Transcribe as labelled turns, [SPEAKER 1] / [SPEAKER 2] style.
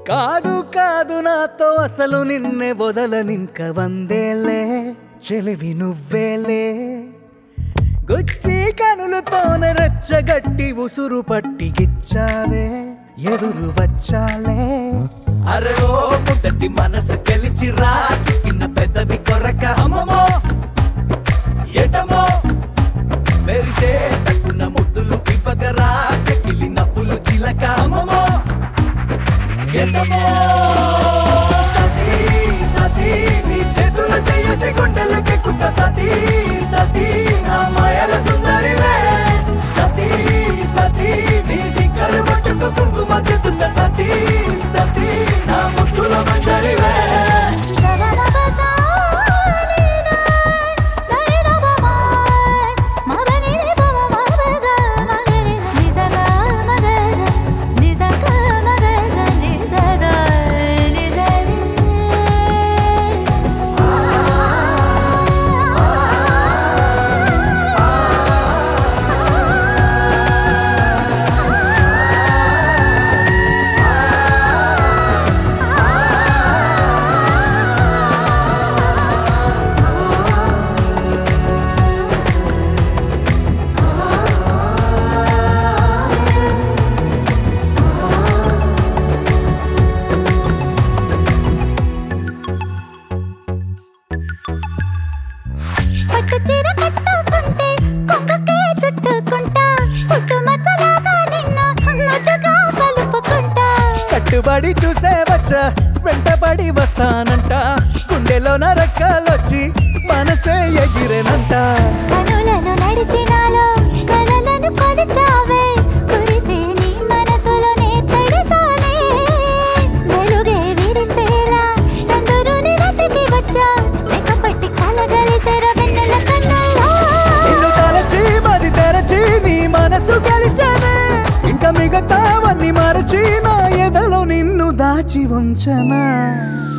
[SPEAKER 1] కాదు కాదు నాతో అసలు నిన్నే వదలనింక వందేలే చెలివి నువ్వేలే గుచ్చి కనులతోన రెచ్చగట్టి ఉసురు పట్టి గిచ్చావే ఎదురు వచ్చాలే అరే ఓ ముద్దటి మనసు గెలిచి రా చిక్కిన పెదవి కొరక అమ్మమో ఎటమో మెరిసే తక్కున ముద్దులు ఇవ్వగరా చెక్కిలి నవ్వులు చిలక అమ్మమో ఎటమో సతీ సతీ నీ చేతులు చేసి గుండెలకెక్కుత సతీ సతీ నా మాయల సుందరివే సతీ సతీ నీ సిక్కలు పట్టుకు కుంకుమ చెత్తుత సతీ సతీ నా ముద్దుల మంజరివే
[SPEAKER 2] పట్టు చీర కట్టుకుంటే కొంగుకే చుట్టుకుంటా పుట్టు మచ్చలాగా నిన్ను ముద్దుగా కలుపుకుంటా
[SPEAKER 1] కట్టుబడి చూసే వచ్చా వెంటబడి వస్తానంట గుండెలోన రెక్కలొచ్చి మనసే ఎగిరేనంట
[SPEAKER 2] కనులను నడిచినాలో కలలను కొలిచావే కురిసే నీ మనసులోనే తడిసానే వెలుగే విరిసేలా చంద్రుని రతికి వచ్చా లెక్కపట్టి కలగలిసెర వెన్నెల కన్నుల్లో
[SPEAKER 1] నిన్ను తలచి మది తెరచి నీ మనసు గెలిచానే ఇంకా మిగతావన్నీ మరచి నా ఎదలో నిన్ను దాచి ఉంచనా